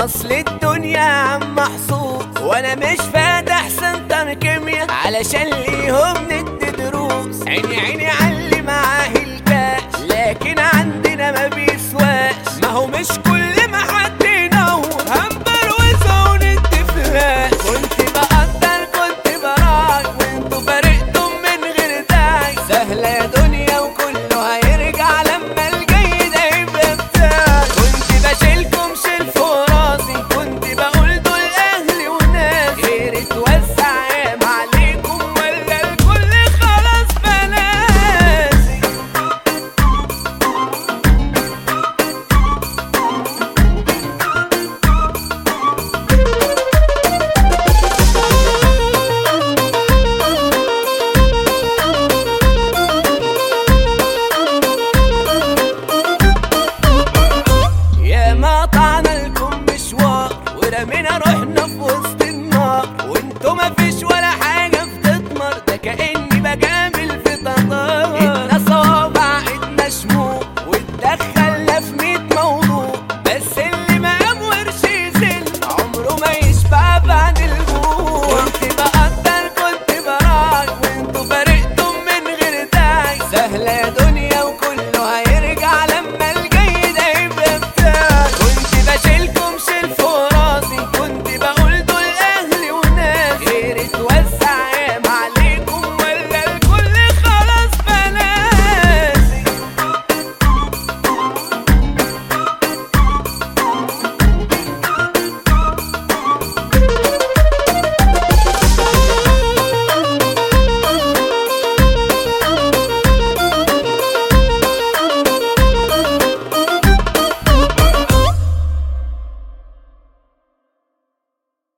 اصل الدنيا عم محظوظ وانا مش فاتح سنتر كيمياء علشان ليهم ندي دروس عيني عيني علي معاه الكاش لكن عندنا ما بيسواش ما هو مش كل ما حد ينور هنبروزه وندي فلاش كنت بقدر كنت براي وانتوا فارقتم من غير داعي سهلة يا دنيا وكله هيرجع لما الجاي ده يبقى بتاعي كنت بشيلكم شيل فوق راسي كنت بقول دول اهلي وناسي غير اتوسع ايام عليكم ولا الكل خلاص بلاسي يا ما قطعنا لكم مشوار ورمينا روحنا في وسط النار وانتوا مفيش ولا حاجة بتتمر ده كأني بجامل